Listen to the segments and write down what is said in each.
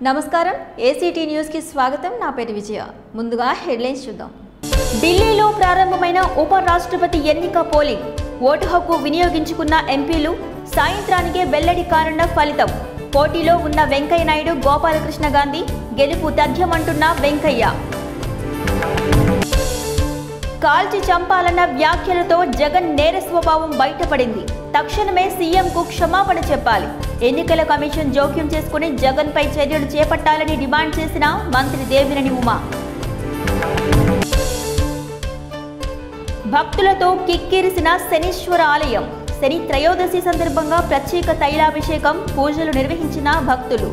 నమస్కారం ఏసీటీ న్యూస్కి స్వాగతం నా పేరు విజయ ముందుగా హెడ్లైన్స్ చూద్దాం ఢిల్లీలో ప్రారంభమైన ఉప రాష్ట్రపతి ఎన్నిక పోలింగ్ ఓటు హక్కు వినియోగించుకున్న ఎంపీలు సాయంత్రానికే వెల్లడి కానున్న ఫలితం పోటీలో ఉన్న వెంకయ్య నాయుడు గోపాలకృష్ణ గాంధీ గెలుపు తథ్యమంటున్న వెంకయ్య కాల్చి చంపాలన్న వ్యాఖ్యలతో జగన్ నేర స్వభావం బయటపడింది తక్షణమే సీఎంకు క్షమాపణ చెప్పాలి ఎన్నికల కమిషన్ జోక్యం చేసుకుని జగన్పై చర్యలు చేపట్టాలని డిమాండ్ చేసిన మంత్రి దేవినేని ఉమా భక్తులతో కిక్కిరిసిన శనీశ్వర ఆలయం శని త్రయోదశి సందర్భంగా ప్రత్యేక తైలాభిషేకం పూజలు నిర్వహించిన భక్తులు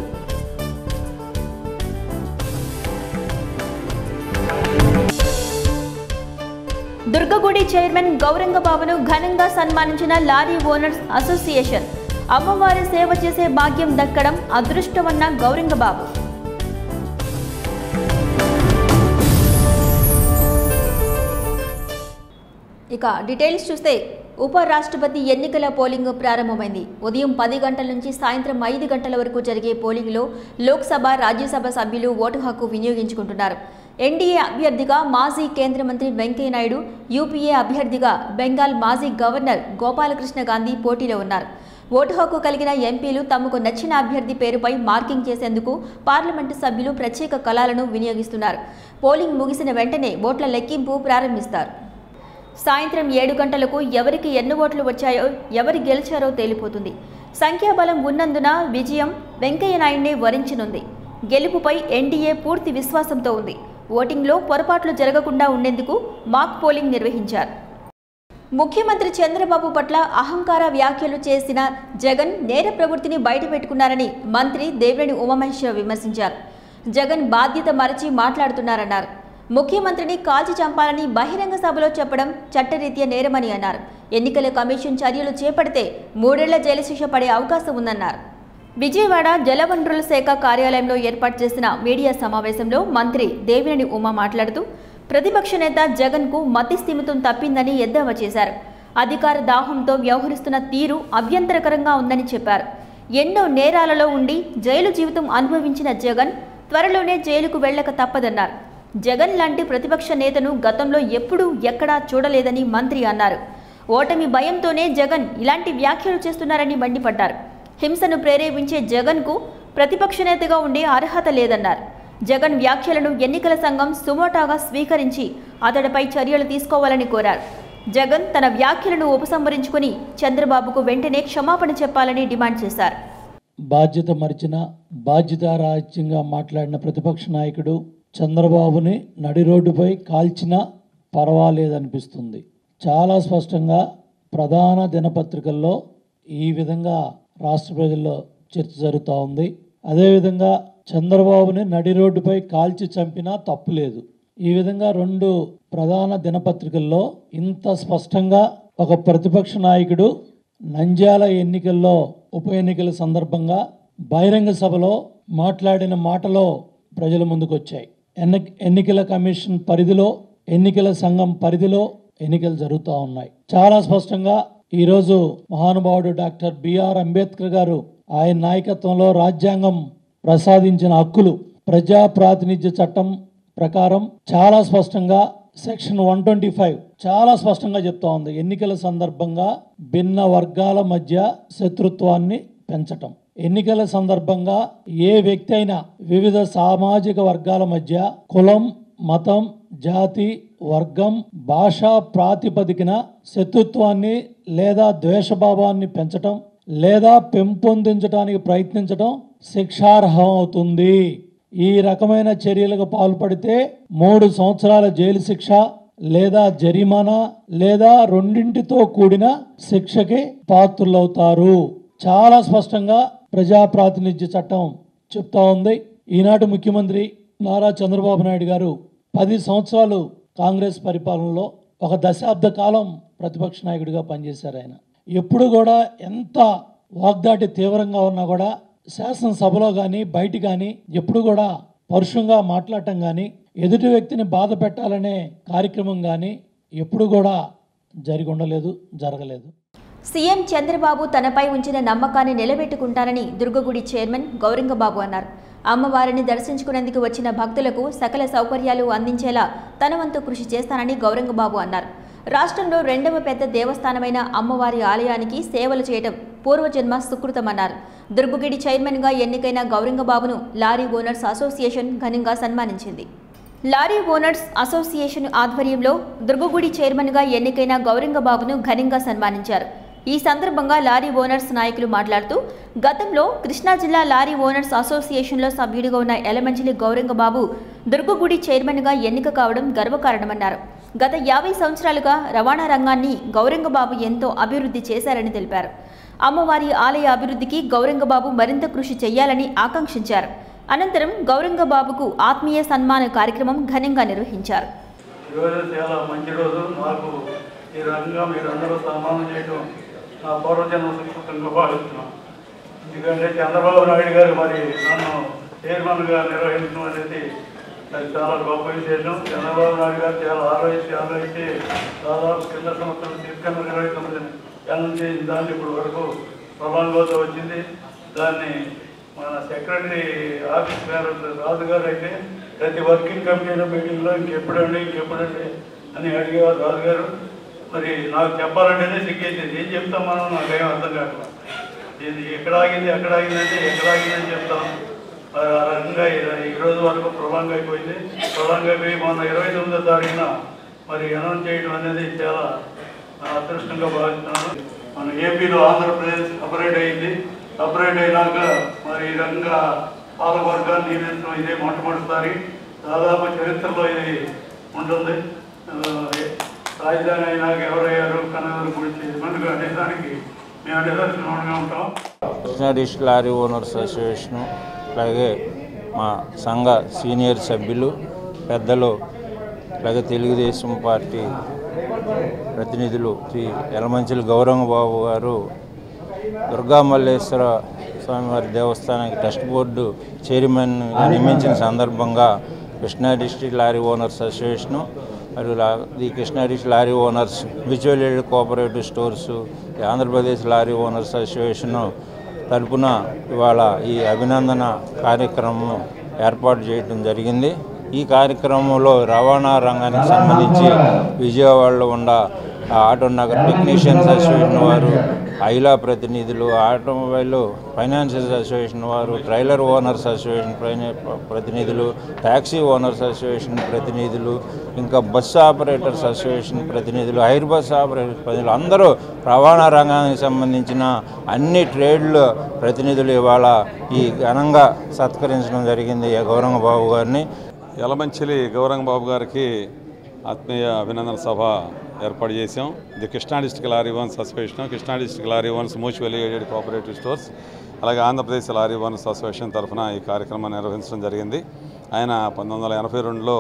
దుర్గగుడి చైర్మన్ గౌరంగబాబును ఘనంగా సన్మానించిన లారీ ఓనర్స్ అసోసియేషన్ అమ్మవారి సేవ చేసే భాగ్యం దక్కడం అదృష్టమన్న గౌరంగబాబు ఇక డీటెయిల్స్ చూస్తే ఉప రాష్ట్రపతి ఎన్నికల పోలింగ్ ప్రారంభమైంది ఉదయం పది గంటల నుంచి సాయంత్రం ఐదు గంటల వరకు జరిగే పోలింగ్లో లోక్సభ రాజ్యసభ సభ్యులు ఓటు హక్కు వినియోగించుకుంటున్నారు ఎన్డీఏ అభ్యర్థిగా మాజీ కేంద్ర మంత్రి వెంకయ్య నాయుడు యూపీఏ అభ్యర్థిగా బెంగాల్ మాజీ గవర్నర్ గోపాలకృష్ణ గాంధీ పోటీలో ఉన్నారు ఓటు హక్కు కలిగిన ఎంపీలు తమకు నచ్చిన అభ్యర్థి పేరుపై మార్కింగ్ చేసేందుకు పార్లమెంటు సభ్యులు ప్రత్యేక కళాలను వినియోగిస్తున్నారు పోలింగ్ ముగిసిన వెంటనే ఓట్ల లెక్కింపు ప్రారంభిస్తారు సాయంత్రం ఏడు గంటలకు ఎవరికి ఎన్ని ఓట్లు వచ్చాయో ఎవరు గెలిచారో తేలిపోతుంది సంఖ్యాబలం ఉన్నందున విజయం వెంకయ్య నాయుడిని వరించనుంది గెలుపుపై ఎన్డీఏ పూర్తి విశ్వాసంతో ఉంది ఓటింగ్లో పొరపాట్లు జరగకుండా ఉండేందుకు మాక్ పోలింగ్ నిర్వహించారు ముఖ్యమంత్రి చంద్రబాబు పట్ల అహంకార వ్యాఖ్యలు చేసిన జగన్ నేర ప్రవృత్తిని బయటపెట్టుకున్నారని మంత్రి దేవినేని ఉమామహేశ్వర విమర్శించారు జగన్ బాధ్యత మరచి మాట్లాడుతున్నారన్నారు ముఖ్యమంత్రిని కాల్చి చంపాలని బహిరంగ సభలో చెప్పడం చట్టరీత్యా నేరమని అన్నారు ఎన్నికల కమిషన్ చర్యలు చేపడితే మూడేళ్ల జైలు శిక్ష పడే అవకాశం ఉందన్నారు విజయవాడ జలవనరుల శాఖ కార్యాలయంలో ఏర్పాటు చేసిన మీడియా సమావేశంలో మంత్రి దేవినేని ఉమా మాట్లాడుతూ ప్రతిపక్ష నేత జగన్కు మతి స్థిమితం తప్పిందని ఎద్దేవా చేశారు అధికార దాహంతో వ్యవహరిస్తున్న తీరు అభ్యంతరకరంగా ఉందని చెప్పారు ఎన్నో నేరాలలో ఉండి జైలు జీవితం అనుభవించిన జగన్ త్వరలోనే జైలుకు వెళ్ళక తప్పదన్నారు జగన్ లాంటి ప్రతిపక్ష నేతను గతంలో ఎప్పుడూ ఎక్కడా చూడలేదని మంత్రి అన్నారు ఓటమి భయంతోనే జగన్ ఇలాంటి వ్యాఖ్యలు చేస్తున్నారని మండిపడ్డారు హింసను ప్రేరేపించే జగన్కు ప్రతిపక్ష నేతగా ఉండే అర్హత లేదన్నారు జగన్ వ్యాఖ్యలను ఎన్నికల సంఘం సుమోటాగా స్వీకరించి అతడిపై చర్యలు తీసుకోవాలని కోరారు జగన్ తన వ్యాఖ్యలను ఉపసంహరించుకుని చంద్రబాబుకు వెంటనే క్షమాపణ చెప్పాలని డిమాండ్ చేశారు బాధ్యత మరిచిన బాధ్యతారాహిత్యంగా మాట్లాడిన ప్రతిపక్ష నాయకుడు చంద్రబాబుని నడి రోడ్డుపై కాల్చినా పర్వాలేదనిపిస్తుంది చాలా స్పష్టంగా ప్రధాన దినపత్రికల్లో ఈ విధంగా రాష్ట్ర ప్రజల్లో చర్చ జరుగుతూ ఉంది అదేవిధంగా చంద్రబాబుని నడి రోడ్డుపై కాల్చి చంపినా తప్పు లేదు ఈ విధంగా రెండు ప్రధాన దినపత్రికల్లో ఇంత స్పష్టంగా ఒక ప్రతిపక్ష నాయకుడు నంద్యాల ఎన్నికల్లో ఉప ఎన్నికల సందర్భంగా బహిరంగ సభలో మాట్లాడిన మాటలో ప్రజల ముందుకు వచ్చాయి ఎన్ని ఎన్నికల కమిషన్ పరిధిలో ఎన్నికల సంఘం పరిధిలో ఎన్నికలు జరుగుతూ ఉన్నాయి చాలా స్పష్టంగా ఈరోజు మహానుభావుడు డాక్టర్ బిఆర్ అంబేద్కర్ గారు ఆయన నాయకత్వంలో రాజ్యాంగం ప్రసాదించిన హక్కులు ప్రజా ప్రాతినిధ్య చట్టం ప్రకారం చాలా స్పష్టంగా సెక్షన్ వన్ ట్వంటీ ఫైవ్ చాలా స్పష్టంగా చెప్తా ఉంది ఎన్నికల సందర్భంగా భిన్న వర్గాల మధ్య శత్రుత్వాన్ని పెంచటం ఎన్నికల సందర్భంగా ఏ వ్యక్తి అయినా వివిధ సామాజిక వర్గాల మధ్య కులం మతం జాతి వర్గం భాషా ప్రాతిపదికన శత్రుత్వాన్ని లేదా ద్వేషభావాన్ని పెంచటం లేదా పెంపొందించడానికి ప్రయత్నించటం శిక్షార్హం అవుతుంది ఈ రకమైన చర్యలకు పాల్పడితే మూడు సంవత్సరాల జైలు శిక్ష లేదా జరిమానా లేదా రెండింటితో కూడిన శిక్షకి పాత్రులవుతారు చాలా స్పష్టంగా ప్రజా ప్రాతినిధ్య చట్టం చెప్తా ఉంది ఈనాటి ముఖ్యమంత్రి నారా చంద్రబాబు నాయుడు గారు పది సంవత్సరాలు కాంగ్రెస్ పరిపాలనలో ఒక దశాబ్ద కాలం ప్రతిపక్ష నాయకుడిగా పనిచేశారు ఆయన ఎప్పుడు కూడా ఎంత వాగ్దాటి తీవ్రంగా ఉన్నా కూడా శాసనసభలో కానీ బయట కానీ ఎప్పుడు కూడా పరుషంగా మాట్లాడటం కానీ ఎదుటి వ్యక్తిని బాధ పెట్టాలనే కార్యక్రమం కానీ ఎప్పుడు కూడా జరిగి ఉండలేదు జరగలేదు సీఎం చంద్రబాబు తనపై ఉంచిన నమ్మకాన్ని నిలబెట్టుకుంటారని దుర్గగుడి చైర్మన్ గౌరంగబాబు అన్నారు అమ్మవారిని దర్శించుకునేందుకు వచ్చిన భక్తులకు సకల సౌకర్యాలు అందించేలా తన వంతు కృషి చేస్తానని గౌరంగబాబు అన్నారు రాష్ట్రంలో రెండవ పెద్ద దేవస్థానమైన అమ్మవారి ఆలయానికి సేవలు చేయడం పూర్వజన్మ సుకృతమన్నారు దుర్గుగిడి చైర్మన్గా ఎన్నికైన గౌరంగబాబును లారీ ఓనర్స్ అసోసియేషన్ ఘనంగా సన్మానించింది లారీ ఓనర్స్ అసోసియేషన్ ఆధ్వర్యంలో దుర్గగుడి చైర్మన్గా ఎన్నికైన గౌరంగబాబును ఘనంగా సన్మానించారు ఈ సందర్భంగా లారీ ఓనర్స్ నాయకులు మాట్లాడుతూ గతంలో కృష్ణా జిల్లా లారీ ఓనర్స్ అసోసియేషన్లో సభ్యుడిగా ఉన్న ఎలమంచిలి గౌరంగబాబు దుర్గగుడి చైర్మన్గా ఎన్నిక కావడం గర్వకారణమన్నారు గత యాభై సంవత్సరాలుగా రవాణా రంగాన్ని గౌరంగబాబు ఎంతో అభివృద్ధి చేశారని తెలిపారు అమ్మవారి ఆలయ అభివృద్ధికి గౌరంగబాబు మరింత కృషి చేయాలని ఆకాంక్షించారు అనంతరం గౌరంగబాబుకు ఆత్మీయ సన్మాన కార్యక్రమం ఘనంగా నిర్వహించారు ఈరోజు చాలా మంచి రోజు నాకు ఈ రకంగా మీరందరూ సన్మానం చేయడం నా పూర్వజన్మ సుకృతంగా భావిస్తున్నాను ఎందుకంటే చంద్రబాబు నాయుడు గారు మరి నన్ను చైర్మన్గా నిర్వహించడం అనేది అది చాలా గొప్ప విశేషం చంద్రబాబు నాయుడు గారు చాలా ఆలోచించి ఆలోచించి దాదాపు కింద సంవత్సరం తీసుకున్న ఇరవై తొమ్మిది ఏళ్ళ చేసిన దాన్ని ఇప్పుడు వరకు ప్రభావంలోతో వచ్చింది దాన్ని మన సెక్రటరీ ఆఫీస్ గారు రాజు గారు అయితే ప్రతి వర్కింగ్ కమిటీలో మీటింగ్లో ఇంకెప్పుడండి ఇంకెప్పుడండి అని అడిగేవారు రాజు గారు మరి నాకు చెప్పాలంటేనే సిగ్గేసింది ఏం చెప్తాం మనం నాకేం అర్థం కావట్లేదు ఇది ఎక్కడ ఆగింది ఎక్కడ ఆగిందంటే ఎక్కడ ఆగిందని చెప్తాం మరి ఆ రకంగా ఈ- ఈ రోజు వరకు ప్రొలాంగ్ అయిపోయింది ప్రొలాంగ్ అయిపోయి మొన్న ఇరవై తొమ్మిదో తారీఖున మరి అనౌన్స్ చేయడం అనేది చాలా ఆ, అదృష్టంగా భావిస్తున్నాను మన ఏపీలో ఆంధ్రప్రదేశ్ సపరేట్ అయింది సపరేట్ అయినాక మరి ఈ రకంగా పాలకవర్గాన్ని నియమించడం ఇదే మొట్టమొదటిసారి దాదాపు చరిత్రలో ఇది ఉంటుంది ఆ, రాజధాని అయినాక ఎవరయ్యారు కన్నదరు గురించి మనకు అనేదానికి మేము నిదర్శనంగా ఉంటాం Krishna district lorry owners association అలాగే మా సంఘ సీనియర్ సభ్యులు పెద్దలు అలాగే తెలుగుదేశం పార్టీ ప్రతినిధులు శ్రీ యలమంచిలి గౌరవ బాబు గారు దుర్గా మల్లేశ్వర స్వామివారి దేవస్థానానికి ట్రస్ట్ బోర్డు చైర్మన్గా నియమించిన సందర్భంగా Krishna district lorry owners association మరియు లా- the Krishna district lorry owners mutual aid cooperative stores ఈ ఆంధ్రప్రదేశ్ లారీ ఓనర్స్ అసోసియేషను తరపున ఇవాళ ఈ అభినందన కార్యక్రమం ఏర్పాటు చేయడం జరిగింది ఈ కార్యక్రమంలో రవాణా రంగానికి సంబంధించి విజయవాడలో ఉన్న ఆ ఆటో నగర్ టెక్నీషియన్స్ అసోసియేషన్ వారు ఐలా ప్రతినిధులు ఆటోమొబైల్ ఫైనాన్షియల్స్ అసోసియేషన్ వారు ట్రైలర్ ఓనర్స్ అసోసియేషన్ ప్రతి- ప్రతినిధులు ట్యాక్సీ ఓనర్స్ అసోసియేషన్ ప్రతినిధులు ఇంకా బస్సు ఆపరేటర్స్ అసోసియేషన్ ప్రతినిధులు హైర్ బస్ ఆపరేటర్స్ ప్రతినిధులు అందరూ రవాణా రంగానికి సంబంధించిన అన్ని ట్రేడ్ల ప్రతినిధులు ఇవాళ ఈ ఘనంగా సత్కరించడం జరిగింది గౌరంగ బాబు గారిని యలమంచిలి గౌరంగ బాబు గారికి ఆత్మీయ అభినందన సభ ఏర్పాటు చేశాం ఇది Krishna district lorry owners association Krishna district lorry owners mutual aided cooperative stores అలాగే ఆంధ్రప్రదేశ్ లారీ వన్స్ అసోసియేషన్ తరఫున ఈ కార్యక్రమాన్ని నిర్వహించడం జరిగింది ఆయన పంతొమ్మిది వందల ఎనభై రెండులో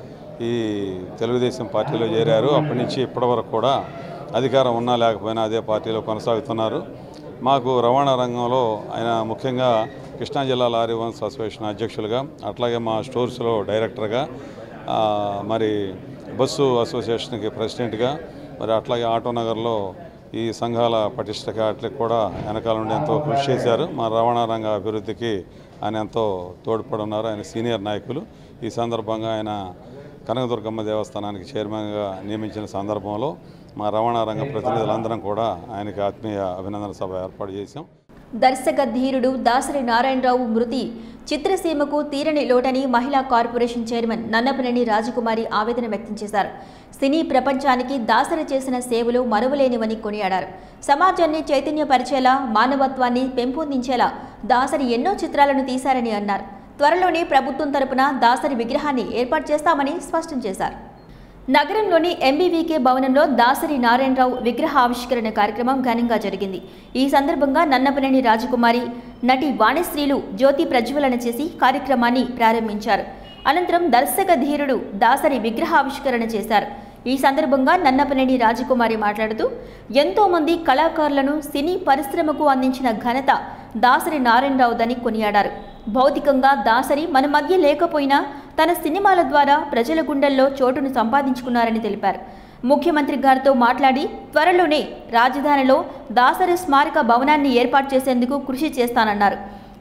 ఈ తెలుగుదేశం పార్టీలో చేరారు అప్పటి నుంచి ఇప్పటి వరకు కూడా అధికారం ఉన్నా లేకపోయినా అదే పార్టీలో కొనసాగుతున్నారు మాకు రవాణా రంగంలో ఆయన ముఖ్యంగా కృష్ణా జిల్లా లారీ వన్స్ అసోసియేషన్ అధ్యక్షులుగా అట్లాగే మా స్టోర్స్లో డైరెక్టర్గా ఆ, మరి బస్సు అసోసియేషన్కి ప్రెసిడెంట్గా మరి అట్లాగే ఆటో నగర్లో ఈ సంఘాల పటిష్టగా అట్లకి కూడా వెనకాల నుండి ఎంతో కృషి చేశారు మా రవాణా రంగ అభివృద్ధికి ఆయన ఎంతో తోడ్పడి ఉన్నారు ఆయన సీనియర్ నాయకులు ఈ సందర్భంగా ఆయన కనకదుర్గమ్మ దేవస్థానానికి చైర్మన్గా నియమించిన సందర్భంలో మా రవాణా రంగ ప్రతినిధులందరం కూడా ఆయనకి ఆత్మీయ అభినందన సభ ఏర్పాటు చేశాం దర్శక ధీరుడు దాసరి నారాయణరావు మృతి చిత్రసీమకు తీరని లోటని మహిళా కార్పొరేషన్ చైర్మన్ నన్నపనేని రాజకుమారి ఆవేదన వ్యక్తం చేశారు సినీ ప్రపంచానికి దాసరి చేసిన సేవలు మరువలేనివని కొనియాడారు సమాజాన్ని చైతన్యపరిచేలా మానవత్వాన్ని పెంపొందించేలా దాసరి ఎన్నో చిత్రాలను తీశారని అన్నారు త్వరలోనే ప్రభుత్వం తరపున దాసరి విగ్రహాన్ని ఏర్పాటు చేస్తామని స్పష్టం చేశారు నగరంలోని ఎంబీవీకే భవనంలో దాసరి నారాయణరావు విగ్రహ ఆవిష్కరణ కార్యక్రమం ఘనంగా జరిగింది ఈ సందర్భంగా నన్నపనేని రాజకుమారి నటి వాణిశ్రీలు జ్యోతి ప్రజ్వలన చేసి కార్యక్రమాన్ని ప్రారంభించారు అనంతరం దర్శక ధీరుడు దాసరి విగ్రహావిష్కరణ చేశారు ఈ సందర్భంగా నన్నపనేని రాజకుమారి మాట్లాడుతూ ఎంతో మంది కళాకారులను సినీ పరిశ్రమకు అందించిన ఘనత దాసరి నారాయణరావుదని కొనియాడారు భౌతికంగా దాసరి మన మధ్య లేకపోయినా తన సినిమాల ద్వారా ప్రజల గుండెల్లో చోటును సంపాదించుకున్నారని తెలిపారు ముఖ్యమంత్రి గారితో మాట్లాడి త్వరలోనే రాజధానిలో దాసరి స్మారక భవనాన్ని ఏర్పాటు చేసేందుకు కృషి చేస్తానన్నారు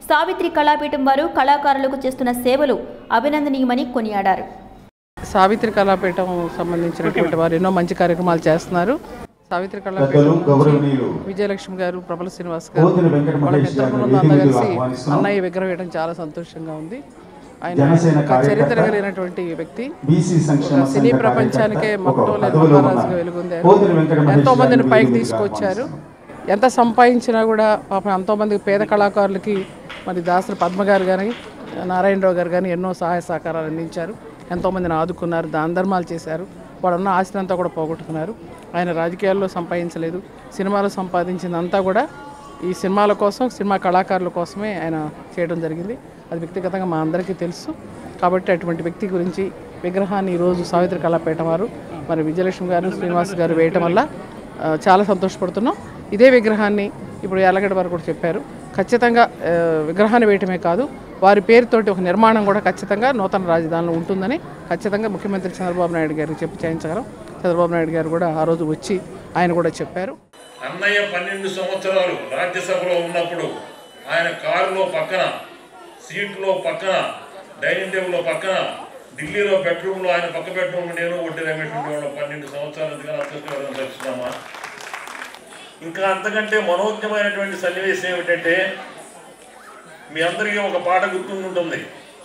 సావిత్రి కళాపీఠం వారు కళాకారులకు చేస్తున్న సేవలు అభినందనీయమని కొనియాడారు సావిత్రి కళాపీఠం సంబంధించినటువంటి వారు ఎన్నో మంచి కార్యక్రమాలు చేస్తున్నారు సావిత్రి పెద్దలు కళాపీఠం గౌరవనీయులు విజయలక్ష్మి గారు ప్రబల శ్రీనివాస్ గారు పోతిన వెంకట వాళ్ళ మహేష్ మిత్ర గారిని బృందం అంతా వేదికకు కలిసి ఆహ్వానిస్తున్నాం. అన్నయ్య విగ్రహం వేయడం చాలా సంతోషంగా ఉంది ఆయన జనసేన ఒక చరిత్ర కార్యకర్త, కలిగినటువంటి వ్యక్తి బీసీ సంక్షేమ ఒక సినీ సంఘ ప్రపంచానికే కార్యకర్త, మొట్టం ఒక లేదు పదవిలో ఉన్న మహారాజుగా వెలుగొందారు పోతిన వెంకట మహేష్ ఎంతో మందిని గారిని పైకి వేదికకు తీసుకొచ్చారు ఆహ్వానిస్తున్నాం. ఎంత సంపాదించినా కూడా పాపం ఎంతో మంది పేద కళాకారులకి మరి దాసరి పద్మ గారు కానీ నారాయణరావు గారు కానీ ఎన్నో సహాయ సహకారాలు అందించారు ఎంతోమందిని ఆదుకున్నారు దాన ధర్మాలు చేశారు వాళ్ళన్న ఆస్తి అంతా కూడా పోగొట్టుకున్నారు ఆయన రాజకీయాల్లో సంపాదించలేదు సినిమాలో సంపాదించిందంతా కూడా ఈ సినిమాల కోసం సినిమా కళాకారుల కోసమే ఆయన చేయడం జరిగింది అది వ్యక్తిగతంగా మా అందరికీ తెలుసు కాబట్టి అటువంటి వ్యక్తి గురించి విగ్రహాన్ని ఈరోజు సావిత్రి కళాపేట వారు మరి విజయలక్ష్మి గారు శ్రీనివాస్ గారు వేయటం వల్ల ఆ, చాలా సంతోషపడుతున్నాం ఇదే విగ్రహాన్ని ఇప్పుడు యాలగడ్డ వారు కూడా చెప్పారు ఖచ్చితంగా ఆ, విగ్రహాన్ని వేయటమే కాదు వారి పేరుతోటి ఒక నిర్మాణం కూడా ఖచ్చితంగా నూతన రాజధానిలో ఉంటుందని ఖచ్చితంగా ముఖ్యమంత్రి చంద్రబాబు నాయుడు గారికి చెప్పి చేయించగలం చంద్రబాబు నాయుడు గారు కూడా ఆ రోజు వచ్చి ఆయన కూడా చెప్పారు అన్నయ్య పన్నెండు సంవత్సరాలు రాజ్యసభలో ఉన్నప్పుడు ఆయన కారులో పక్కన సీట్లో పక్కన డైనింగ్ టేబుల్లో పక్కన ఢిల్లీలో బెడ్రూమ్లో ఆయన పక్క బెడ్రూమ్లో నేను ఒడ్డు రమేష్ ఉండేవాళ్ళం పన్నెండు సంవత్సరాలు ఎందుకని అదృష్టకరం తెలుస్తున్నామా ఇంకా అంతకంటే మనోజ్ఞమైనటువంటి సన్నివేశం ఏమిటంటే మీ అందరికీ ఒక పాట గుర్తుంటుంది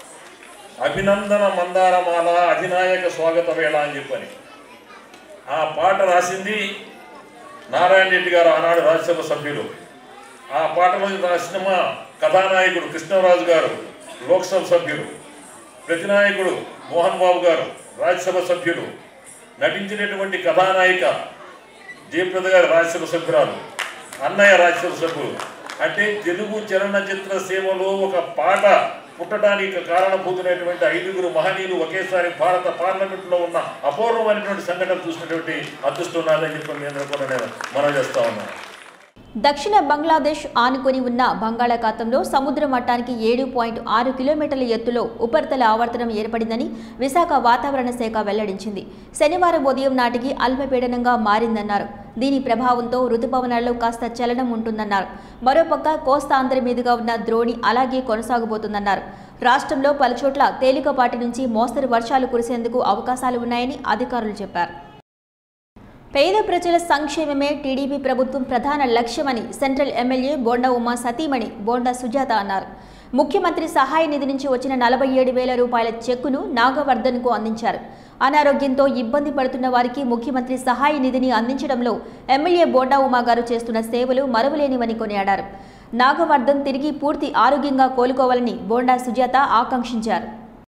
అభినందన మందారమాల అధినాయక స్వాగత వేళ అని చెప్పని ఆ పాట రాసింది నారాయణ రెడ్డి గారు ఆనాడు రాజ్యసభ సభ్యులు ఆ పాటలో రాసిన మా కథానాయకుడు కృష్ణరాజు గారు లోక్సభ సభ్యులు ప్రతినాయకుడు మోహన్ బాబు గారు రాజ్యసభ సభ్యులు నటించినటువంటి కథానాయిక జయప్రద గారు రాజ్యసభ సభ్యురాలు అన్నయ్య రాజ్యసభ సభ్యులు అంటే తెలుగు చలనచిత్ర సేవలో ఒక పాట పుట్టడానికి కారణభూతులైనటువంటి ఐదుగురు మహనీయులు ఒకేసారి భారత పార్లమెంట్లో ఉన్న అపూర్వమైనటువంటి సంఘటన చూసినటువంటి అదృష్టం నాదని చెప్పి మీ అందరూ కూడా నేను మనం చేస్తా ఉన్నాను దక్షిణ బంగ్లాదేశ్ ఆనుకొని ఉన్న బంగాళాఖాతంలో సముద్ర మట్టానికి ఏడు పాయింట్ ఆరు కిలోమీటర్ల ఎత్తులో ఉపరితల ఆవర్తనం ఏర్పడిందని విశాఖ వాతావరణ శాఖ వెల్లడించింది శనివారం ఉదయం నాటికి అల్పపీడనంగా మారిందన్నారు దీని ప్రభావంతో రుతుపవనాల్లో కాస్త చలనం ఉంటుందన్నారు మరోపక్క కోస్తాంధ్ర మీదుగా ఉన్న ద్రోణి అలాగే కొనసాగబోతుందన్నారు రాష్ట్రంలో పలుచోట్ల తేలికపాటి నుంచి మోస్తరు వర్షాలు కురిసేందుకు అవకాశాలు ఉన్నాయని అధికారులు చెప్పారు పేద ప్రజల సంక్షేమమే టీడీపీ ప్రభుత్వం ప్రధాన లక్ష్యమని సెంట్రల్ ఎమ్మెల్యే బోండా ఉమా సతీమణి బోండా సుజాత అన్నారు ముఖ్యమంత్రి సహాయ నిధి నుంచి వచ్చిన నలభై ఏడు వేల రూపాయల చెక్కును నాగవర్ధన్కు అందించారు అనారోగ్యంతో ఇబ్బంది పడుతున్న వారికి ముఖ్యమంత్రి సహాయ నిధిని అందించడంలో ఎమ్మెల్యే బోండా ఉమా గారు చేస్తున్న సేవలు మరువలేనివని కొనియాడారు నాగవర్ధన్ తిరిగి పూర్తి ఆరోగ్యంగా కోలుకోవాలని బోండా సుజాత ఆకాంక్షించారు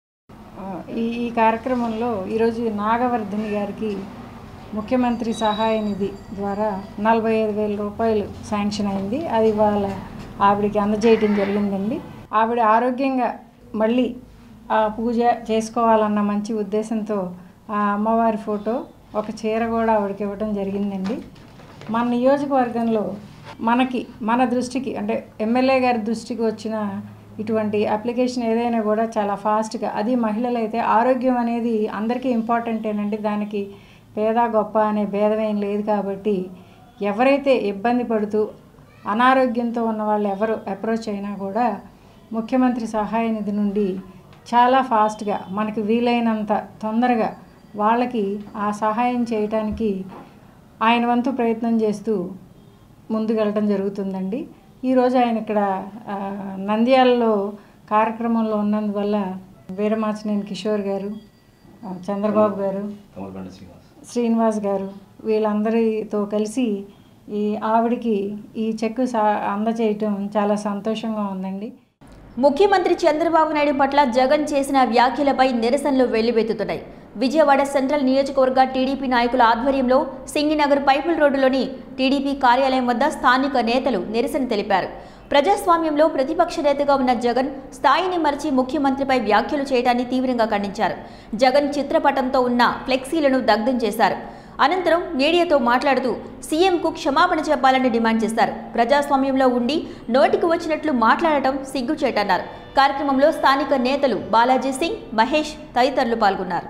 ఈ ఈ కార్యక్రమంలో ఈరోజు నాగవర్ధని గారికి ముఖ్యమంత్రి సహాయ నిధి ద్వారా నలభై ఐదు వేల రూపాయలు శాంక్షన్ అయింది అది వాళ్ళ ఆవిడకి అందజేయటం జరిగిందండి ఆవిడ ఆరోగ్యంగా మళ్ళీ ఆ పూజ చేసుకోవాలన్న మంచి ఉద్దేశంతో ఆ అమ్మవారి ఫోటో ఒక చీర కూడా ఆవిడకి ఇవ్వడం జరిగిందండి మన నియోజకవర్గంలో మనకి మన దృష్టికి అంటే ఎమ్మెల్యే గారి దృష్టికి వచ్చిన ఇటువంటి అప్లికేషన్ ఏదైనా కూడా చాలా ఫాస్ట్గా అది మహిళలైతే ఆరోగ్యం అనేది అందరికీ ఇంపార్టెంటేనండి దానికి పేద గొప్ప అనే భేదం ఏం లేదు కాబట్టి ఎవరైతే ఇబ్బంది పడుతూ అనారోగ్యంతో ఉన్న వాళ్ళు ఎవరు అప్రోచ్ అయినా కూడా ముఖ్యమంత్రి సహాయ నిధి నుండి చాలా ఫాస్ట్గా మనకి వీలైనంత తొందరగా వాళ్ళకి ఆ సహాయం చేయటానికి ఆయన వంతు ప్రయత్నం చేస్తూ ముందుకెళ్ళటం జరుగుతుందండి ఈరోజు ఆయన ఇక్కడ ఆ, నంద్యాలలో కార్యక్రమంలో ఉన్నందువల్ల వీరమాచినేని కిషోర్ గారు ఆ, చంద్రబాబు గారు శ్రీనివాస్ గారు వీళ్ళందరితో కలిసి ఈ ఆవిడికి ఈ చెక్కు సా అందచేయటం చాలా సంతోషంగా ఉందండి ముఖ్యమంత్రి చంద్రబాబు నాయుడు పట్ల జగన్ చేసిన వ్యాఖ్యలపై నిరసనలు వెల్లువెత్తుతున్నాయి విజయవాడ సెంట్రల్ నియోజకవర్గ టీడీపీ నాయకుల ఆధ్వర్యంలో సింగినగర్ పైపుల్ రోడ్డులోని టీడీపీ కార్యాలయం వద్ద స్థానిక నేతలు నిరసన తెలిపారు ప్రజాస్వామ్యంలో ప్రతిపక్ష నేతగా ఉన్న జగన్ స్థాయిని మరిచి ముఖ్యమంత్రిపై వ్యాఖ్యలు చేయడాన్ని తీవ్రంగా ఖండించారు జగన్ చిత్రపటంతో ఉన్న ఫ్లెక్సీలను దగ్ధం చేశారు అనంతరం మీడియాతో మాట్లాడుతూ సీఎంకు క్షమాపణ చెప్పాలని డిమాండ్ చేశారు ప్రజాస్వామ్యంలో ఉండి నోటికి వచ్చినట్లు మాట్లాడటం సిగ్గుచేటన్నారు కార్యక్రమంలో స్థానిక నేతలు బాలాజీ సింగ్ మహేష్ తదితరులు పాల్గొన్నారు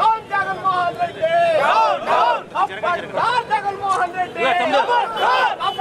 జగన్మోహన్ రెడ్డి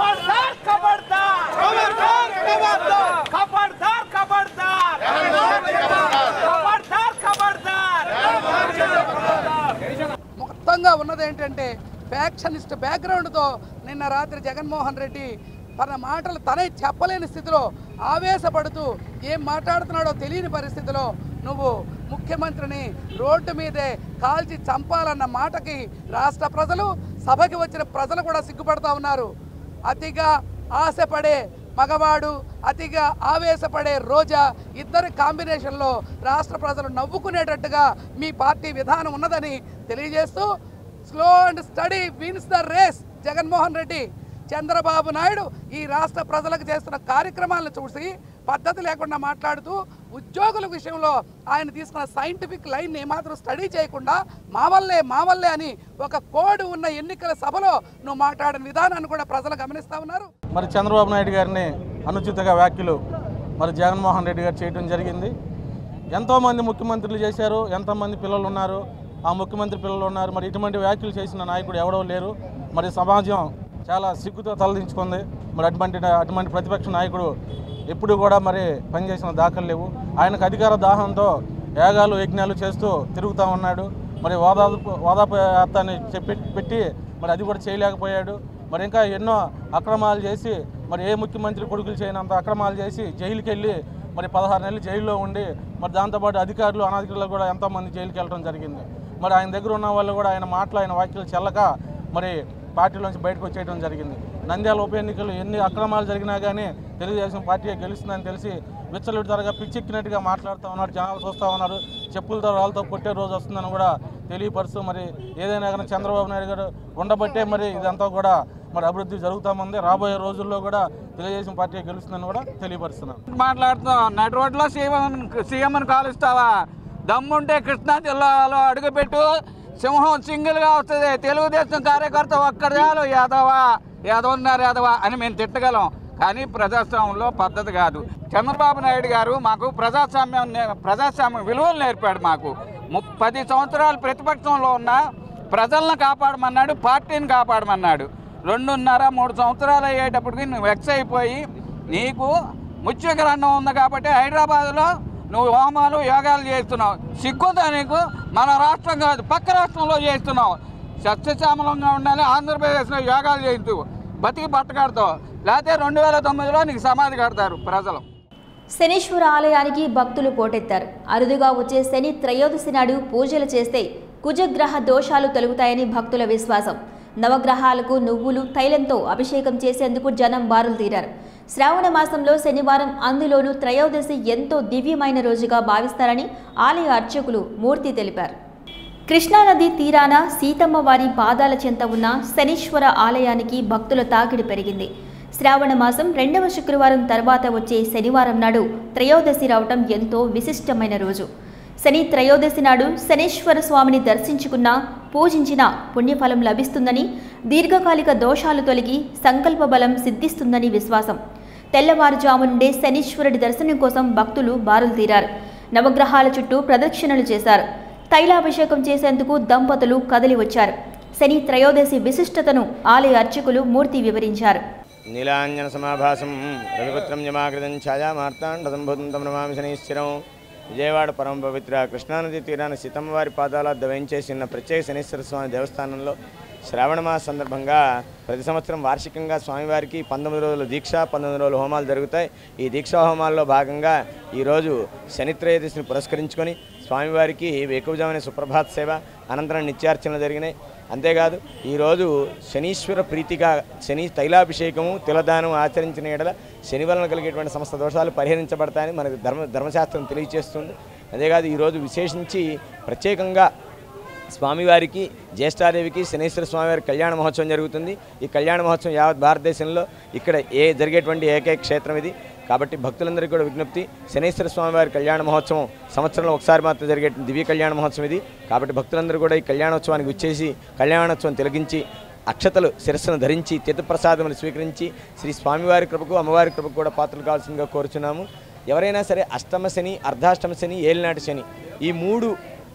ముఖ్యంగా ఉన్నది ఏంటంటే ఫ్యాక్షనిస్ట్ బ్యాక్గ్రౌండ్తో నిన్న రాత్రి జగన్మోహన్ రెడ్డి తన మాటలు తనే చెప్పలేని స్థితిలో ఆవేశపడుతూ ఏం మాట్లాడుతున్నాడో తెలియని పరిస్థితిలో నువ్వు ముఖ్యమంత్రిని రోడ్డు మీదే కాల్చి చంపాలన్న మాటకి రాష్ట్ర ప్రజలు సభకి వచ్చిన ప్రజలు కూడా సిగ్గుపడతా ఉన్నారు అతిగా ఆశపడే మగవాడు అతిగా ఆవేశపడే రోజా ఇద్దరి కాంబినేషన్లో రాష్ట్ర ప్రజలు నవ్వుకునేటట్టుగా మీ పార్టీ విధానం ఉన్నదని తెలియజేస్తూ slow and steady wins the race Jaganmohan Reddy Chandrababu Naidu ఈ రాష్ట్ర ప్రజలకు చేస్తున్న కార్యక్రమాలను చూసి పద్ధతి లేకుండా మాట్లాడుతూ ఉద్యోగుల విషయంలో ఆయన తీసుకున్న సైంటిఫిక్ లైన్ ఏమాత్రం స్టడీ చేయకుండా మా వల్లే మా వల్లే అని ఒక కోడ్ ఉన్న ఎన్నికల సభలో నువ్వు మాట్లాడిన విధానాన్ని కూడా ప్రజలు గమనిస్తా ఉన్నారు మరి చంద్రబాబు నాయుడు గారిని అనుచితగా వ్యాఖ్యలు మరి జగన్మోహన్ రెడ్డి గారు చేయడం జరిగింది ఎంతోమంది ముఖ్యమంత్రులు చేశారు ఎంతోమంది పిల్లలు ఉన్నారు ఆ ముఖ్యమంత్రి పిల్లలు ఉన్నారు మరి ఇటువంటి వ్యాఖ్యలు చేసిన నాయకుడు ఎవడో లేరు మరి సమాజం చాలా సిగ్గుతో తలదించుకుంది మరి అటువంటి అటువంటి ప్రతిపక్ష నాయకుడు ఎప్పుడు కూడా మరి పనిచేసిన దాఖలు లేవు ఆయనకు అధికార దాహంతో యాగాలు యజ్ఞాలు చేస్తూ తిరుగుతూ ఉన్నాడు మరి ఓదాపు ఓదాపు యాత్రని చెప్పి పెట్టి మరి అది కూడా చేయలేకపోయాడు మరి ఇంకా ఎన్నో అక్రమాలు చేసి మరి ఏ ముఖ్యమంత్రి కొడుకులు చేయనంత అక్రమాలు చేసి జైలుకి వెళ్ళి మరి పదహారు నెలలు జైల్లో ఉండి మరి దాంతోపాటు అధికారులు అనాధికారులు కూడా ఎంతోమంది జైలుకి వెళ్ళడం జరిగింది మరి ఆయన దగ్గర ఉన్న వాళ్ళు కూడా ఆయన మాటలు ఆయన వాక్యాలు చెల్లక మరి పార్టీలోంచి బయటకు వచ్చేయడం జరిగింది నంద్యాల ఉప ఎన్నికలు ఎన్ని అక్రమాలు జరిగినా కానీ తెలుగుదేశం పార్టీ గెలుస్తుందని తెలిసి విచ్చలవిడి తరగా పిచ్చెక్కినట్టుగా మాట్లాడుతూ ఉన్నారు జనాలు చూస్తూ ఉన్నారు చెప్పులతో రాళ్ళతో కొట్టే రోజు వస్తుందని కూడా తెలియపరుస్తూ మరి ఏదైనా కానీ చంద్రబాబు నాయుడు గారు ఉండబట్టే మరి ఇదంతా కూడా మరి అభివృద్ధి జరుగుతామంది రాబోయే రోజుల్లో కూడా తెలుగుదేశం పార్టీ గెలుస్తుందని కూడా తెలియపరుస్తున్నాను మాట్లాడుతున్నాం నడి రోడ్లో సీఎం సీఎంని కాలుస్తావా దమ్ముంటే కృష్ణా జిల్లాలో అడుగుపెట్టు సింహం సింగిల్గా వస్తుంది తెలుగుదేశం కార్యకర్త ఒక్కడు చాలు యాదవా యాదవన్నారు యాదవా అని మేము తిట్టగలం కానీ ప్రజాస్వామ్యంలో పద్ధతి కాదు చంద్రబాబు నాయుడు గారు మాకు ప్రజాస్వామ్యం నే- ప్రజాస్వామ్యం విలువలు నేర్పాడు మాకు ము- పది సంవత్సరాలు ప్రతిపక్షంలో ఉన్న ప్రజలను కాపాడమన్నాడు పార్టీని కాపాడమన్నాడు రెండున్నర మూడు సంవత్సరాలు అయ్యేటప్పటికి నువ్వు వెక్స్ అయిపోయి నీకు ముత్యగ్రంథం ఉంది కాబట్టి హైదరాబాద్లో నువ్వు హోమాలు యోగాలు చేస్తున్నావు సిగ్గుందా నీకు మన రాష్ట్రం కాదు పక్క రాష్ట్రంలో చేస్తున్నావు సస్యశ్యామలంగా ఉండాలి ఆంధ్రప్రదేశ్లో యోగాలు చేయించు బతికి బట్టకడతావు లేకపోతే రెండు వేల తొమ్మిదిలో నీకు సమాధి కడతారు ప్రజలు శనీశ్వర ఆలయానికి భక్తులు పోటెత్తారు అరుదుగా వచ్చే శని త్రయోదశి నాడు పూజలు చేస్తే కుజగ్రహ దోషాలు తొలగుతాయని భక్తుల విశ్వాసం నవగ్రహాలకు నువ్వులు తైలంతో అభిషేకం చేసేందుకు జనం బారులు తీరారు శ్రావణ మాసంలో శనివారం అందులోనూ త్రయోదశి ఎంతో దివ్యమైన రోజుగా భావిస్తారని ఆలయ అర్చకులు మూర్తి తెలిపారు కృష్ణానది తీరాన సీతమ్మ వారి పాదాల చెంత ఉన్న శనీశ్వర ఆలయానికి భక్తుల తాకిడి పెరిగింది శ్రావణ మాసం రెండవ శుక్రవారం తర్వాత వచ్చే శనివారం నాడు త్రయోదశి రావటం ఎంతో విశిష్టమైన రోజు శని త్రయోదశి నాడు శనీశ్వర స్వామిని దర్శించుకున్న పూజించిన పుణ్యఫలం లభిస్తుందని దీర్ఘకాలిక దోషాలు తొలగి సంకల్ప బలం సిద్ధిస్తుందని విశ్వాసం తెల్లవారుజాము నుండే శనీశ్వరుడి దర్శనం కోసం భక్తులు బారులు తీరారు నవగ్రహాల చుట్టూ ప్రదక్షిణలు చేశారు తైలాభిషేకం చేసేందుకు దంపతులు కదిలి వచ్చారు శని త్రయోదశి విశిష్టతను ఆలయ అర్చకులు మూర్తి వివరించారు నీలాంజన సమాభాసం రవిపుత్రం యమాకృతం ఛాయామార్తాండ సంభూతం తమ నమామి శనీశ్వరం విజయవాడ పరమ పవిత్ర కృష్ణానది తీరాన సీతమ్మవారి పాదాల దవేంచేసిన ప్రత్యేక శనీశ్వర స్వామి దేవస్థానంలో శ్రావణ మాస సందర్భంగా ప్రతి సంవత్సరం వార్షికంగా స్వామివారికి పంతొమ్మిది రోజుల దీక్ష పంతొమ్మిది రోజుల హోమాలు జరుగుతాయి ఈ దీక్షా హోమాల్లో భాగంగా ఈరోజు శనిత్రయోదశిని పురస్కరించుకొని స్వామివారికి వేకువజామున సుప్రభాత్ సేవ అనంతరం నిత్యార్చనలు జరిగినాయి అంతేకాదు ఈరోజు శనీశ్వర ప్రీతిగా శని తైలాభిషేకము తిలదానం ఆచరించిన ఎడల శని వలన కలిగేటువంటి సమస్త దోషాలు పరిహరించబడతాయని మనకు ధర్మ ధర్మశాస్త్రం తెలియజేస్తుంది అంతేకాదు ఈరోజు విశేషించి ప్రత్యేకంగా స్వామివారికి జ్యేష్ఠాదేవికి శనేశ్వర స్వామివారి కళ్యాణ మహోత్సవం జరుగుతుంది ఈ కళ్యాణ మహోత్సవం యావత్ భారతదేశంలో ఇక్కడ ఏ జరిగేటువంటి ఏకైక క్షేత్రం ఇది కాబట్టి భక్తులందరికీ కూడా విజ్ఞప్తి శనేశ్వర స్వామివారి కళ్యాణ మహోత్సవం సంవత్సరంలో ఒకసారి మాత్రం జరిగే దివ్య కళ్యాణ మహోత్సవం ఇది కాబట్టి భక్తులందరూ కూడా ఈ కళ్యాణోత్సవానికి వచ్చేసి కళ్యాణోత్సవం తిలగించి అక్షతలు శిరస్సును ధరించి తీర్థప్రసాదములు స్వీకరించి శ్రీ స్వామివారి కృపకు అమ్మవారి కృపకు కూడా పాత్రలు కావాల్సిందిగా కోరుచున్నాము ఎవరైనా సరే అష్టమ శని అర్ధాష్టమ శని ఏలినాటి శని ఈ మూడు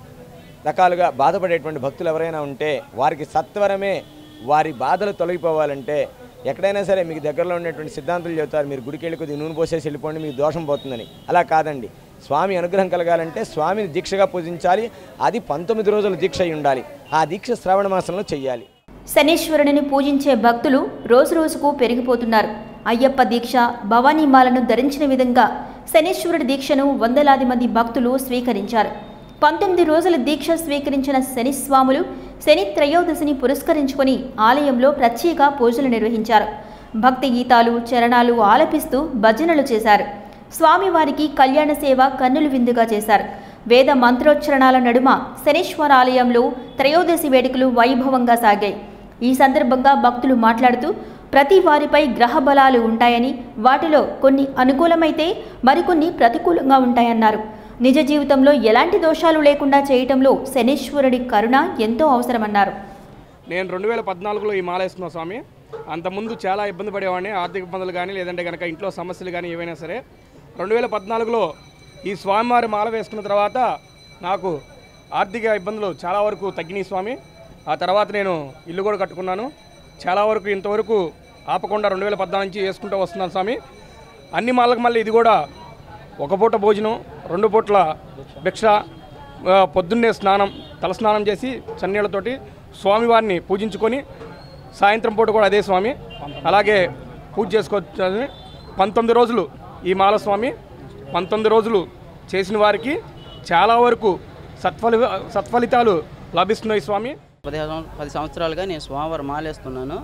రకాలుగా బాధపడేటువంటి భక్తులు ఎవరైనా ఉంటే వారికి సత్వరమే వారి బాధలు తొలగిపోవాలంటే ఎక్కడైనా సరే మీకు దగ్గరలో ఉండేటువంటి సిద్ధాంతులు చెబుతారు మీరు గుడికి వెళ్ళి కొద్దిగా నూనె పోసేసి వెళ్ళిపోండి మీకు దోషం పోతుందని అలా కాదండి స్వామి అనుగ్రహం కలగాలంటే స్వామిని దీక్షగా పూజించాలి అది పంతొమ్మిది రోజుల దీక్ష అయి ఉండాలి ఆ దీక్ష శ్రావణ మాసంలో చెయ్యాలి శనీశ్వరుడిని పూజించే భక్తులు రోజురోజుకు పెరిగిపోతున్నారు అయ్యప్ప దీక్ష భవానీమాలను ధరించిన విధంగా శనీశ్వరుడి దీక్షను వందలాది మంది భక్తులు స్వీకరించారు పంతొమ్మిది రోజుల దీక్ష స్వీకరించిన శని స్వాములు శని త్రయోదశిని పురస్కరించుకొని ఆలయంలో ప్రత్యేక పూజలు నిర్వహించారు భక్తి గీతాలు చరణాలు ఆలపిస్తూ భజనలు చేశారు స్వామివారికి కళ్యాణ సేవ కన్నులు విందుగా చేశారు వేద మంత్రోచ్చరణాల నడుమ శనీశ్వర ఆలయంలో త్రయోదశి వేడుకలు వైభవంగా సాగాయి ఈ సందర్భంగా భక్తులు మాట్లాడుతూ ప్రతి వారిపై గ్రహ బలాలు ఉంటాయని వాటిలో కొన్ని అనుకూలమైతే మరికొన్ని ప్రతికూలంగా ఉంటాయన్నారు నిజ జీవితంలో ఎలాంటి దోషాలు లేకుండా చేయటంలో శనీశ్వరుడి కరుణ ఎంతో అవసరమన్నారు నేను రెండు వేల పద్నాలుగులో ఈ మాల వేస్తున్నా స్వామి అంతకుముందు చాలా ఇబ్బంది పడేవాడిని ఆర్థిక ఇబ్బందులు కానీ లేదంటే కనుక ఇంట్లో సమస్యలు కానీ ఏవైనా సరే రెండు వేల పద్నాలుగులో ఈ స్వామివారి మాల వేసుకున్న తర్వాత నాకు ఆర్థిక ఇబ్బందులు చాలా వరకు తగ్గినాయి స్వామి ఆ తర్వాత నేను ఇల్లు కూడా కట్టుకున్నాను చాలా వరకు ఇంతవరకు ఆపకుండా రెండు వేల పద్నాలుగు నుంచి వేసుకుంటూ వస్తున్నాను స్వామి అన్ని మాలకు మళ్ళీ ఇది కూడా ఒక పూట భోజనం రెండు పూట్ల భిక్ష ఆ, పొద్దున్నే స్నానం తలస్నానం చేసి చన్నీళ్ళతోటి స్వామివారిని పూజించుకొని సాయంత్రం పూట కూడా అదే స్వామి అలాగే పూజ చేసుకోవచ్చు పంతొమ్మిది రోజులు ఈ మాల స్వామి పంతొమ్మిది రోజులు చేసిన వారికి చాలా వరకు సత్ఫలి సత్ఫలితాలు లభిస్తున్నాయి స్వామి పది సంవ- పది సంవత్సరాలుగా నేను స్వామివారి మాలేస్తున్నాను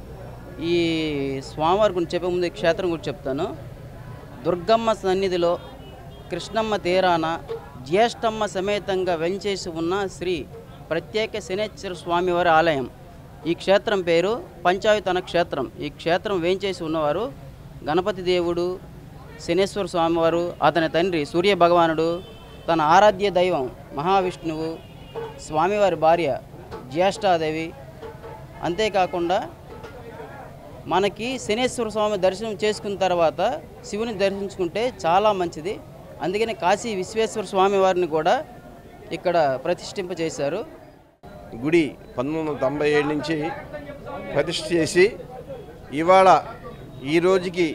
ఈ స్వామివారి గురించి చెప్పే ముందు ఈ క్షేత్రం గురించి చెప్తాను దుర్గమ్మ సన్నిధిలో కృష్ణమ్మ తీరాన జ్యేష్ఠమ్మ సమేతంగా వెంచేసి ఉన్న శ్రీ ప్రత్యేక శనేశ్వర స్వామివారి ఆలయం ఈ క్షేత్రం పేరు పంచాయుతన క్షేత్రం ఈ క్షేత్రం వేంచేసి ఉన్నవారు గణపతి దేవుడు శనేశ్వర స్వామివారు అతని తండ్రి సూర్య భగవానుడు తన ఆరాధ్య దైవం మహావిష్ణువు స్వామివారి భార్య జ్యేష్ఠాదేవి అంతేకాకుండా మనకి శనేశ్వర స్వామి దర్శనం చేసుకున్న తర్వాత శివుని దర్శించుకుంటే చాలా మంచిది అందుకని కాశీ విశ్వేశ్వర స్వామి వారిని కూడా ఇక్కడ ప్రతిష్ఠింపజేశారు గుడి పంతొమ్మిది వందల తొంభై ఏడు నుంచి ప్రతిష్ఠ చేసి ఇవాళ ఈ రోజుకి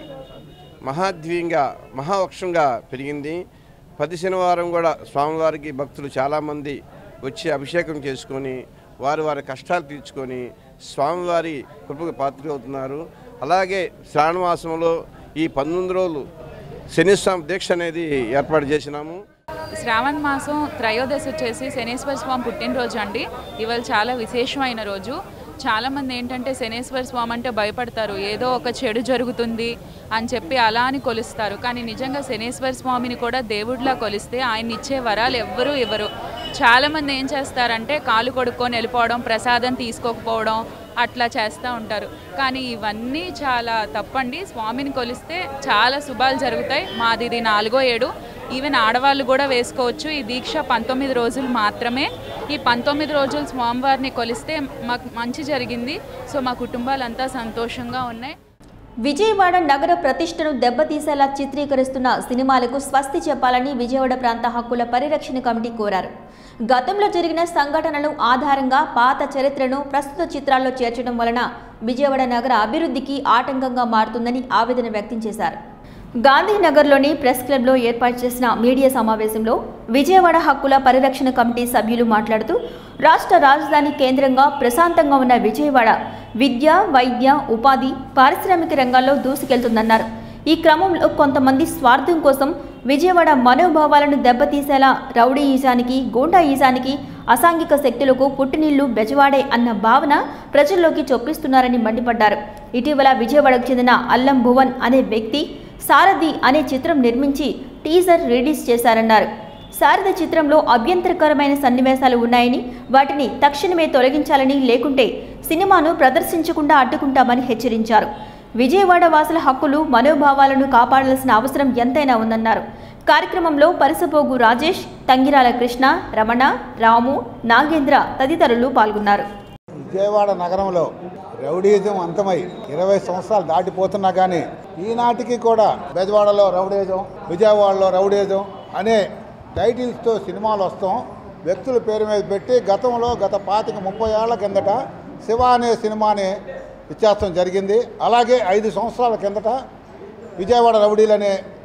మహాద్వీయంగా మహావృక్షంగా పెరిగింది ప్రతి శనివారం కూడా స్వామివారికి భక్తులు చాలామంది వచ్చి అభిషేకం చేసుకొని వారి వారి కష్టాలు తీర్చుకొని స్వామివారి కృపకు పాత్రవుతున్నారు అలాగే శ్రావణమాసంలో ఈ పంతొమ్మిది రోజులు శనిస్వామి దీక్ష అనేది ఏర్పాటు చేసినాము శ్రావణ మాసం త్రయోదశి వచ్చేసి శనేశ్వర స్వామి పుట్టినరోజు అండి ఇవాళ చాలా విశేషమైన రోజు చాలామంది ఏంటంటే శనేశ్వర స్వామి అంటే భయపడతారు ఏదో ఒక చెడు జరుగుతుంది అని చెప్పి అలా అని కొలుస్తారు కానీ నిజంగా శనేశ్వర స్వామిని కూడా దేవుడిలా కొలిస్తే ఆయన ఇచ్చే వరాలు ఎవ్వరూ ఇవ్వరు చాలామంది ఏం చేస్తారంటే కాలు కొడుక్కొని వెళ్ళిపోవడం ప్రసాదం తీసుకోకపోవడం అట్లా చేస్తూ ఉంటారు కానీ ఇవన్నీ చాలా తప్పండి స్వామిని కొలిస్తే చాలా శుభాలు జరుగుతాయి మాది ఇది నాలుగో ఏడు ఈవెన్ ఆడవాళ్ళు కూడా వేసుకోవచ్చు ఈ దీక్ష పంతొమ్మిది రోజులు మాత్రమే ఈ పంతొమ్మిది రోజులు స్వామివారిని కొలిస్తే మాకు మంచి జరిగింది సో మా కుటుంబాలంతా సంతోషంగా ఉన్నాయి విజయవాడ నగర ప్రతిష్టను దెబ్బతీసేలా చిత్రీకరిస్తున్న సినిమాలకు స్వస్తి చెప్పాలని విజయవాడ ప్రాంత హక్కుల పరిరక్షణ కమిటీ కోరారు గతంలో జరిగిన సంఘటనలు ఆధారంగా పాత చరిత్రను ప్రస్తుత చిత్రాల్లో చేర్చడం వలన విజయవాడ నగర అభివృద్ధికి ఆటంకంగా మారుతుందని ఆవేదన వ్యక్తం చేశారు గాంధీనగర్లోని ప్రెస్ క్లబ్లో ఏర్పాటు చేసిన మీడియా సమావేశంలో విజయవాడ హక్కుల పరిరక్షణ కమిటీ సభ్యులు మాట్లాడుతూ రాష్ట్ర రాజధాని కేంద్రంగా ప్రశాంతంగా ఉన్న విజయవాడ విద్య వైద్య ఉపాధి పారిశ్రామిక రంగాల్లో దూసుకెళ్తుందన్నారు ఈ క్రమంలో కొంతమంది స్వార్థం కోసం విజయవాడ మనోభావాలను దెబ్బతీసేలా రౌడీ ఈజానికి గూండా ఈజానికి అసాంఘిక శక్తులకు పుట్టినీళ్లు బెజవాడే అన్న భావన ప్రజల్లోకి చొప్పిస్తున్నారని మండిపడ్డారు ఇటీవల విజయవాడకు చెందిన అల్లం భువన్ అనే వ్యక్తి సారథి అనే చిత్రం నిర్మించి టీజర్ రిలీజ్ చేశారన్నారు శారద చిత్రంలో అభ్యంతరకరమైన సన్నివేశాలు ఉన్నాయని వాటిని తక్షణమే తొలగించాలని లేకుంటే సినిమాను ప్రదర్శించకుండా అడ్డుకుంటామని హెచ్చరించారు విజయవాడ వాసుల హక్కులు మనోభావాలను కాపాడాల్సిన అవసరం ఎంతైనా ఉందన్నారు కార్యక్రమంలో పరిసపోగు రాజేష్ తంగిరాల కృష్ణ రమణ రాము నాగేంద్ర తదితరులు పాల్గొన్నారు విజయవాడ నగరంలో రౌడీజం అంతమై ఇరవై సంవత్సరాలు దాటిపోతున్నా కానీ ఈనాటికి కూడా బెజవాడలో రౌడీజం విజయవాడలో రౌడీజం అనే టైటిల్స్తో సినిమాలు వస్తాం వ్యక్తుల పేరు మీద పెట్టి గతంలో గత పాతిక ముప్పై ఏళ్ల కిందట శివ అనే సినిమాని ఇచ్చేస్తాం జరిగింది అలాగే ఐదు సంవత్సరాల కిందట విజయవాడ రౌడీలు అనే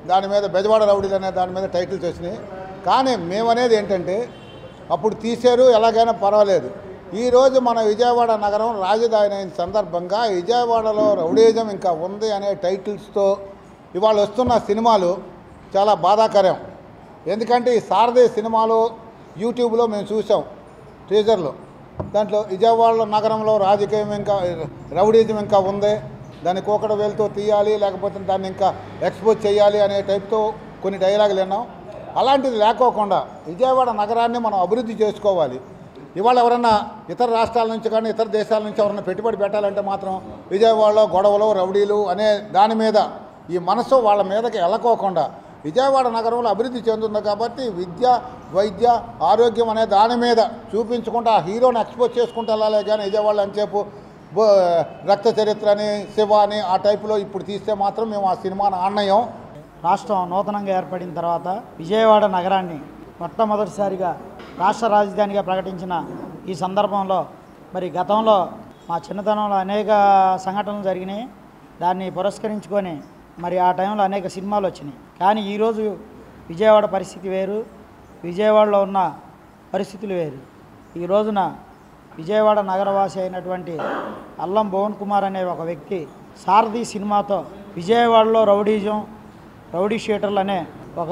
దాని మీద బెజవాడ రౌడీలు అనే దాని మీద టైటిల్స్ వచ్చినాయి కానీ మేమనేది ఏంటంటే అప్పుడు తీశారు ఎలాగైనా పర్వాలేదు ఈరోజు మన విజయవాడ నగరం రాజధాని అయిన సందర్భంగా విజయవాడలో రౌడీజం ఇంకా ఉంది అనే టైటిల్స్తో ఇవాళ వస్తున్న సినిమాలు చాలా బాధాకరం ఎందుకంటే ఈ సారథి సినిమాలు యూట్యూబ్లో మేము చూసాం టీజర్లో దాంట్లో విజయవాడ నగరంలో రాజకీయం ఇంకా రౌడీజం ఇంకా ఉంది దాన్ని కోకడ వేలుతో తీయాలి లేకపోతే దాన్ని ఇంకా ఎక్స్పోజ్ చేయాలి అనే టైప్తో కొన్ని డైలాగులు విన్నాం అలాంటిది లేకోకుండా విజయవాడ నగరాన్ని మనం అభివృద్ధి చేసుకోవాలి ఇవాళ ఎవరన్నా ఇతర రాష్ట్రాల నుంచి కానీ ఇతర దేశాల నుంచి ఎవరైనా పెట్టుబడి పెట్టాలంటే మాత్రం విజయవాడలో గొడవలు రౌడీలు అనే దాని మీద ఈ మనసు వాళ్ళ మీదకి వెళ్ళకోకుండా విజయవాడ నగరంలో అభివృద్ధి చెందుతుంది కాబట్టి విద్య వైద్య ఆరోగ్యం అనే దాని మీద చూపించుకుంటూ ఆ హీరోని ఎక్స్పోజ్ చేసుకుంటూ వెళ్ళాలి కానీ విజయవాడలో అంతసేపు బో- రక్త చరిత్ర అని శివ అని ఆ టైపులో ఇప్పుడు తీస్తే మాత్రం మేము ఆ సినిమాను ఆన్నయం రాష్ట్రం నూతనంగా ఏర్పడిన తర్వాత విజయవాడ నగరాన్ని మొట్టమొదటిసారిగా రాష్ట్ర రాజధానిగా ప్రకటించిన ఈ సందర్భంలో మరి గతంలో మా చిన్నతనంలో అనేక సంఘటనలు జరిగినాయి దాన్ని పురస్కరించుకొని మరి ఆ టైంలో అనేక సినిమాలు వచ్చినాయి కానీ ఈరోజు విజయవాడ పరిస్థితి వేరు విజయవాడలో ఉన్న పరిస్థితులు వేరు ఈ రోజున విజయవాడ నగరవాసి అయినటువంటి అల్లం భువన్ కుమార్ అనే ఒక వ్యక్తి సారథి సినిమాతో విజయవాడలో రౌడీజం రౌడీ షీటర్లు అనే ఒక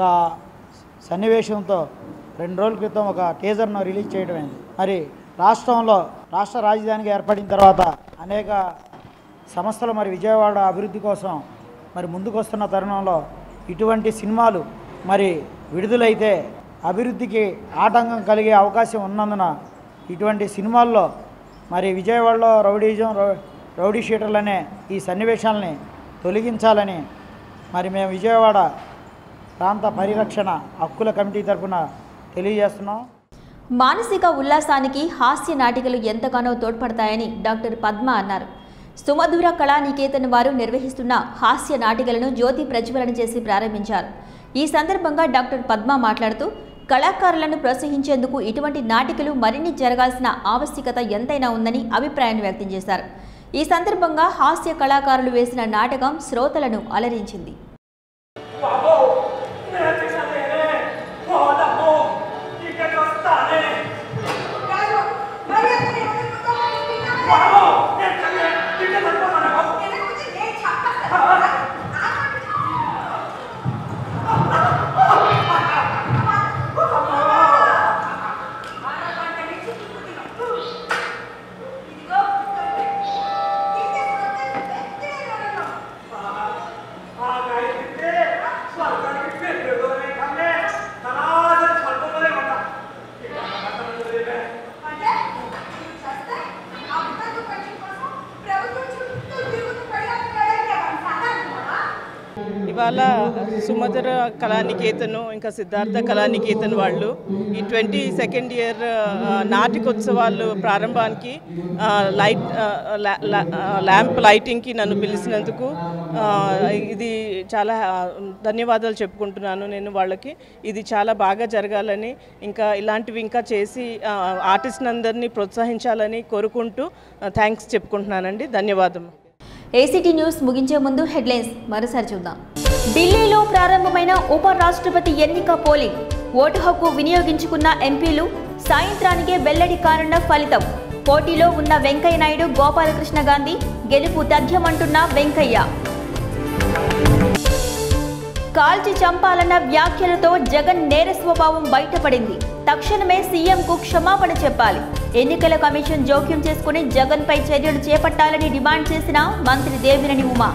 సన్నివేశంతో రెండు రోజుల క్రితం ఒక టీజర్ను రిలీజ్ చేయడం అయింది మరి రాష్ట్రంలో రాష్ట్ర రాజధానిగా ఏర్పడిన తర్వాత అనేక సంస్థలు మరి విజయవాడ అభివృద్ధి కోసం మరి ముందుకు వస్తున్న తరుణంలో ఇటువంటి సినిమాలు మరి విడుదలైతే అభివృద్ధికి ఆటంకం కలిగే అవకాశం ఉన్నందున ఇటువంటి సినిమాల్లో మరి విజయవాడలో రౌడీజం రౌ- రౌడీ షీటర్లు అనే ఈ సన్నివేశాలని తొలగించాలని మరి మేము విజయవాడ ప్రాంత పరిరక్షణ హక్కుల కమిటీ తరఫున తెలియజేస్తున్నాం మానసిక ఉల్లాసానికి హాస్య నాటికలు ఎంతగానో తోడ్పడతాయని డాక్టర్ పద్మ అన్నారు సుమధుర కళానికేతన్ వారు నిర్వహిస్తున్న హాస్య నాటికలను జ్యోతి ప్రజ్వలన చేసి ప్రారంభించారు ఈ సందర్భంగా డాక్టర్ పద్మ మాట్లాడుతూ కళాకారులను ప్రోత్సహించేందుకు ఇటువంటి నాటికలు మరిన్ని జరగాల్సిన ఆవశ్యకత ఎంతైనా ఉందని అభిప్రాయాన్ని వ్యక్తం చేశారు ఈ సందర్భంగా హాస్య కళాకారులు వేసిన నాటకం శ్రోతలను అలరించింది ఇవాళ సుమధుర కళానికేతను ఇంకా సిద్ధార్థ కళానికేతన్ వాళ్ళు ఈ ట్వంటీ సెకండ్ ఇయర్ నాటికోత్సవాలు ప్రారంభానికి ఆ, లైట్ ఆ, లా- లా- ఆ, ల్యాంప్ లైటింగ్కి నన్ను పిలిచినందుకు ఆ, ఇది చాలా ఆ, ధన్యవాదాలు చెప్పుకుంటున్నాను నేను వాళ్ళకి ఇది చాలా బాగా జరగాలని ఇంకా ఇలాంటివి ఇంకా చేసి ఆర్టిస్ట్ అందరినీ ప్రోత్సహించాలని కోరుకుంటూ థ్యాంక్స్ చెప్పుకుంటున్నానండి ధన్యవాదం ఏసీటీ న్యూస్ ముగించే ముందు హెడ్లైన్స్ మరోసారి చూద్దాం ఢిల్లీలో ప్రారంభమైన ఉప రాష్ట్రపతి ఎన్నిక పోలింగ్ ఓటు హక్కు వినియోగించుకున్న ఎంపీలు సాయంత్రానికే వెల్లడి కానున్న ఫలితం పోటీలో ఉన్న వెంకయ్య నాయుడు గోపాలకృష్ణ గాంధీ గెలుపు తథ్యమంటున్న వెంకయ్య కాల్చి చంపాలన్న వ్యాఖ్యలతో జగన్ నేర స్వభావం బయటపడింది తక్షణమే సీఎంకు క్షమాపణ చెప్పాలి ఎన్నికల కమిషన్ జోక్యం చేసుకుని జగన్పై చర్యలు చేపట్టాలని డిమాండ్ చేసిన మంత్రి దేవినేని ఉమా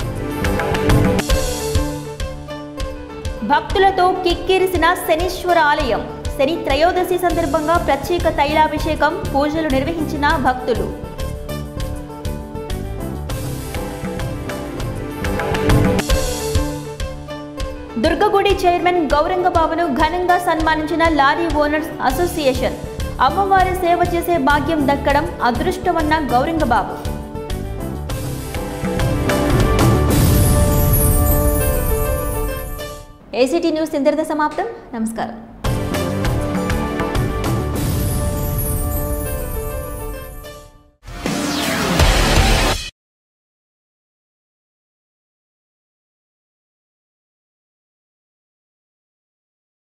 భక్తులతో కిక్కిరిసిన శనీశ్వర ఆలయం శని త్రయోదశి సందర్భంగా ప్రత్యేక తైలాభిషేకం పూజలు నిర్వహించిన భక్తులు దుర్గగుడి చైర్మన్ గౌరంగబాబును ఘనంగా సన్మానించిన లారీ ఓనర్స్ అసోసియేషన్ అమ్మవారి సేవ చేసే భాగ్యం దక్కడం అదృష్టమన్న గౌరంగబాబు ఏసీటీ న్యూస్ ఇంతటితో సమాప్తం నమస్కారం